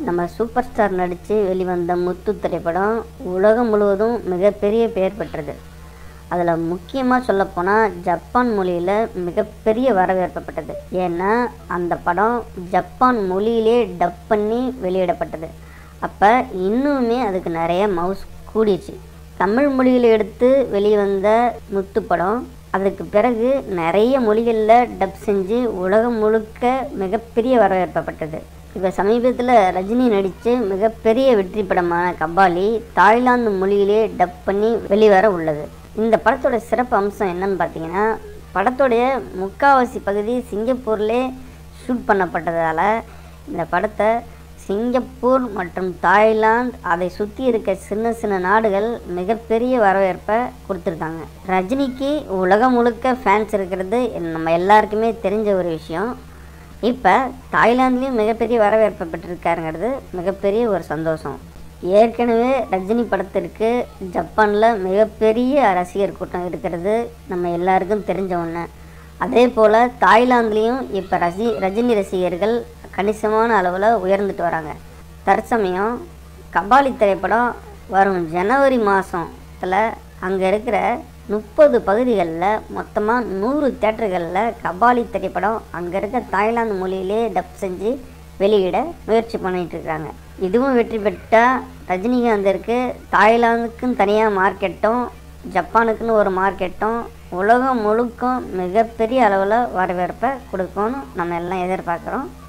நம்ம super star நடித்து வெளிவந்த முத்து திரைப்படம் உலகம் முழுவதும் மிகப்பெரிய பெயர் பெற்றது அதில் முக்கியமாக சொல்லப்போனால் ஜப்பான் மொழியில் மிகப்பெரிய வரவேற்பப்பட்டது ஏன்னா அந்த படம் ஜப்பான் மொழியிலே டப் பண்ணி வெளியிடப்பட்டது அப்போ இன்னுமே அதுக்கு நிறைய மவுஸ் கூடிச்சு தமிழ் மொழியில் எடுத்து வெளிவந்த முத்து படம் அதுக்கு பிறகு நிறைய மொழிகளில் டப் செஞ்சு உலகம் முழுக்க மிகப்பெரிய வரவேற்பப்பட்டது இப்போ சமீபத்தில் ரஜினி நடித்து மிகப்பெரிய வெற்றி படமான கபாலி தாய்லாந்து மொழியிலே டப் பண்ணி வெளிவர உள்ளது இந்த படத்தோட சிறப்பு அம்சம் என்னன்னு பார்த்தீங்கன்னா படத்தோடைய முக்காவாசி பகுதி சிங்கப்பூர்லே ஷூட் பண்ணப்பட்டதால் இந்த படத்தை சிங்கப்பூர் மற்றும் தாய்லாந்து அதை சுற்றி இருக்க சின்ன சின்ன நாடுகள் மிகப்பெரிய வரவேற்பை கொடுத்துருக்காங்க ரஜினிக்கு உலகம் முழுக்க ஃபேன்ஸ் இருக்கிறது நம்ம எல்லாருக்குமே தெரிஞ்ச ஒரு விஷயம் இப்போ தாய்லாந்துலேயும் மிகப்பெரிய வரவேற்பை பெற்றிருக்காருங்கிறது மிகப்பெரிய ஒரு சந்தோஷம் ஏற்கனவே ரஜினி படத்திற்கு ஜப்பானில் மிகப்பெரிய ரசிகர் கூட்டம் இருக்கிறது நம்ம எல்லாருக்கும் தெரிஞ்ச ஒன்று அதே போல் தாய்லாந்துலேயும் இப்போ ரசி ரஜினி ரசிகர்கள் கணிசமான அளவில் உயர்ந்துட்டு வராங்க தற்சமயம் கபாலி திரைப்படம் வரும் ஜனவரி மாதத்தில் அங்கே இருக்கிற முப்பது பகுதிகளில் மொத்தமாக நூறு தேட்டர்களில் கபாலி திரைப்படம் அங்கே இருக்க தாய்லாந்து மொழியிலே டப் செஞ்சு வெளியிட முயற்சி பண்ணிட்டு இருக்காங்க இதுவும் வெற்றி பெற்றால் ரஜினிகாந்திற்கு தாய்லாந்துக்குன்னு தனியாக மார்க்கெட்டும் ஜப்பானுக்குன்னு ஒரு மார்க்கெட்டும் உலகம் முழுக்கும் மிகப்பெரிய அளவில் வரவேற்பை கொடுக்கும்னு நம்ம எல்லாம் எதிர்பார்க்குறோம்